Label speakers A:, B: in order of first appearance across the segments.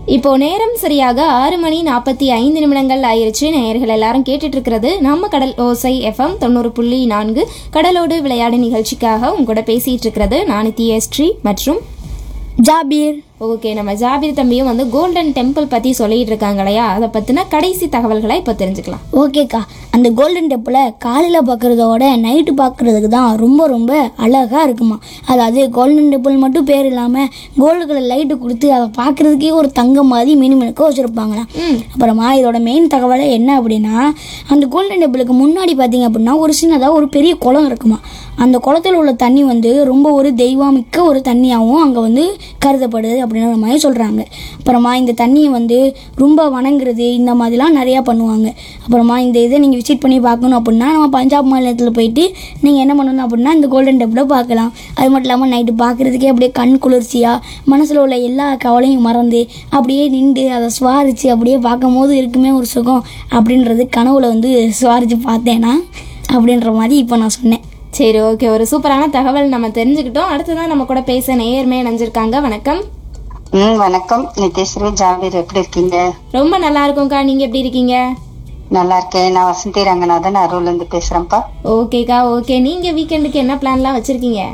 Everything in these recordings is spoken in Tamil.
A: இப்போ நேரம் சரியாக ஆறு மணி நாற்பத்தி ஐந்து நிமிடங்கள் ஆயிருச்சு நேயர்கள் எல்லாரும் கேட்டுட்டு இருக்கிறது நம்ம கடல் ஓசை எஃப்எம் தொண்ணூறு புள்ளி நான்கு கடலோடு விளையாடு நிகழ்ச்சிக்காக உங்க கூட பேசிட்டு இருக்கிறது நான் தியஸ்ரீ மற்றும்
B: ஜாபீர்
A: ஓகே நம்ம ஜாபீர் தம்பியும் வந்து கோல்டன் டெம்பிள் பத்தி சொல்லிட்டு இருக்காங்க இல்லையா அதை பத்தின கடைசி தகவல்களை இப்போ தெரிஞ்சுக்கலாம்
B: ஓகேக்கா அந்த கோல்டன் டெம்பிளை காலையில் பார்க்குறதோட நைட்டு பார்க்குறதுக்கு தான் ரொம்ப ரொம்ப அழகாக இருக்குமா அதாவது கோல்டன் டெம்பிள் மட்டும் பேர் இல்லாமல் கோல்டு கலர் லைட்டு கொடுத்து அதை பார்க்குறதுக்கே ஒரு தங்கம் மாதிரி மினுமினுக்க வச்சுருப்பாங்களாம் அப்புறமா இதோட மெயின் தகவலை என்ன அப்படின்னா அந்த கோல்டன் டெம்பிளுக்கு முன்னாடி பார்த்தீங்க அப்படின்னா ஒரு சின்னதாக ஒரு பெரிய குளம் இருக்குமா அந்த குளத்தில் உள்ள தண்ணி வந்து ரொம்ப ஒரு தெய்வாமிக்க ஒரு தண்ணியாகவும் அங்கே வந்து கருதப்படுது அப்படின்ற மாதிரி சொல்கிறாங்க அப்புறமா இந்த தண்ணியை வந்து ரொம்ப வணங்குறது இந்த மாதிரிலாம் நிறையா பண்ணுவாங்க அப்புறமா இந்த இதை நீங்கள் விசிட் பண்ணி பார்க்கணும் அப்படின்னா நம்ம பஞ்சாப் மாநிலத்தில் போயிட்டு நீங்கள் என்ன பண்ணணும் அப்படின்னா இந்த கோல்டன் டெம்பிளை பார்க்கலாம் அது மட்டும் இல்லாமல் நைட்டு பார்க்குறதுக்கே அப்படியே கண் குளிர்ச்சியாக மனசில் உள்ள எல்லா கவலையும் மறந்து அப்படியே நின்று அதை சுவாரித்து அப்படியே பார்க்கும்போது இருக்குமே ஒரு சுகம் அப்படின்றது கனவுல வந்து சுவாரித்து பார்த்தேன்னா அப்படின்ற மாதிரி இப்போ நான் சொன்னேன்
A: சரி ஓகே ஒரு சூப்பரான தகவல் நம்ம தெரிஞ்சுக்கிட்டோம் அடுத்ததான் நம்ம கூட பேச நேயர்மே இணைஞ்சிருக்காங்க வணக்கம்
C: ம் வணக்கம் நித்யஸ்ரீ ஜாவீர் எப்படி இருக்கீங்க
A: ரொம்ப நல்லா இருக்கும்க்கா நீங்க எப்படி இருக்கீங்க
C: நல்லா இருக்கேன் நான் வசந்தி ரங்கநாதன் அரூர்ல இருந்து பேசுறேன்ப்பா
A: ஓகேக்கா ஓகே நீங்க வீக்கெண்டுக்கு என்ன பிளான்லாம் வச்சிருக்கீங்க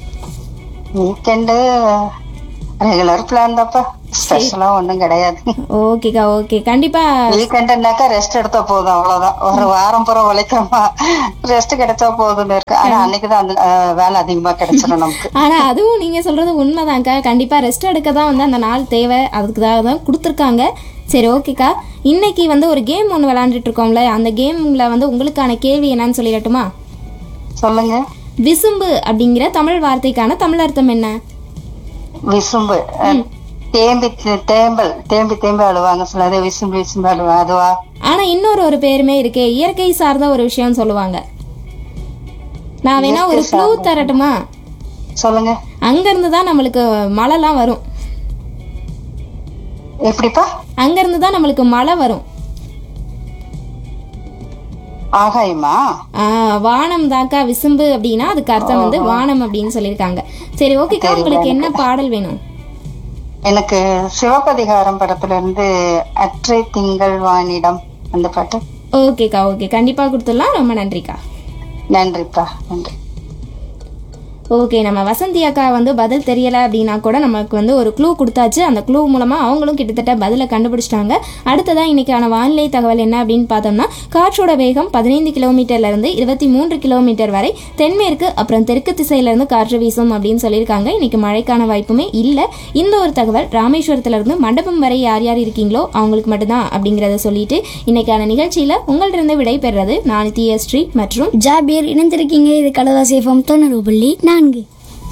C: வீக்கெண்டு ரெகுலர் பிளான் தான்ப்பா ஸ்பெஷலா ஒண்ணும் கிடையாது
A: ஓகேக்கா ஓகே கண்டிப்பா
C: வீக்கெண்டுனாக்கா ரெஸ்ட் எடுத்தா போதும் அவ்வளவுதான் ஒரு வாரம் பூரா உழைக்காம ரெஸ்ட் கிடைச்சா போதும்னு இருக்கு ஆனா அன்னைக்குதான் அந்த அஹ், வேலை அதிகமா கிடைச்சிடும் நமக்கு
A: ஆனா அதுவும் நீங்க சொல்றது உண்மைதான்க்கா கண்டிப்பா ரெஸ்ட் எடுக்க தான் வந்து அந்த நாள் தேவை அதுக்காக தான் கொடுத்துருக்காங்க சரி ஓகேக்கா இன்னைக்கு வந்து ஒரு கேம் ஒன்று விளையாண்டுட்டு இருக்கோம்ல அந்த கேம்ல வந்து உங்களுக்கான கேள்வி என்னன்னு சொல்லிடட்டுமா
C: சொல்லுங்க
A: விசும்பு அப்படிங்கிற தமிழ் வார்த்தைக்கான தமிழ் அர்த்தம் என்ன
C: விசும்பு அஹ், தேம்பி தேம்பல் தேம்பி தேம்பி அழுவாங்க சொல்லாது விசும்பு விசும்பு அழுவா அதுவா
A: ஆனா இன்னொரு ஒரு பேருமே இருக்கே இயற்கை சார்ந்த ஒரு விஷயம் சொல்லுவாங்க நான் வேணா ஒரு க்ளூ தரட்டுமா
C: சொல்லுங்க
A: அங்க இருந்து தான் நம்மளுக்கு மழைலாம் வரும்
C: எப்படிப்பா
A: அங்க இருந்து தான் நம்மளுக்கு மழை வரும்
C: ஆகாயமா
A: ஆஹ் வானம் தாக்கா விசும்பு அப்படின்னா அதுக்கு அர்த்தம் வந்து வானம் அப்படின்னு சொல்லியிருக்காங்க சரி ஓகேக்கா உங்களுக்கு என்ன பாடல் வேணும்
C: எனக்கு சிவபதிகாரம் படத்துல இருந்து அற்றை திங்கள் வானிடம் அந்த பாட்டு
A: ஓகேக்கா ஓகே கண்டிப்பா கொடுத்துடலாம் ரொம்ப நன்றிக்கா
C: நன்றிப்பா நன்றி
A: ஓகே நம்ம வசந்தி அக்கா வந்து பதில் தெரியல அப்படின்னா கூட நமக்கு வந்து ஒரு க்ளூ கொடுத்தாச்சு அந்த க்ளூ மூலமா அவங்களும் கிட்டத்தட்ட பதிலை கண்டுபிடிச்சிட்டாங்க அடுத்ததான் இன்னைக்கான வானிலை தகவல் என்ன அப்படின்னு பார்த்தோம்னா காற்றோட வேகம் பதினைந்து கிலோமீட்டர்ல இருந்து இருபத்தி மூன்று கிலோமீட்டர் வரை தென்மேற்கு அப்புறம் தெற்கு திசையில இருந்து காற்று வீசும் அப்படின்னு சொல்லியிருக்காங்க இன்னைக்கு மழைக்கான வாய்ப்புமே இல்லை இந்த ஒரு தகவல் ராமேஸ்வரத்துல இருந்து மண்டபம் வரை யார் யார் இருக்கீங்களோ அவங்களுக்கு மட்டும்தான் அப்படிங்கிறத சொல்லிட்டு இன்னைக்கான நிகழ்ச்சியில உங்கள்ட்ட விடை பெறுறது நான் ஸ்ரீ மற்றும்
B: ஜாபீர் இணைந்திருக்கீங்க இது கடலா சேஃபம் தொண்ணூறு புள்ளி நான்கு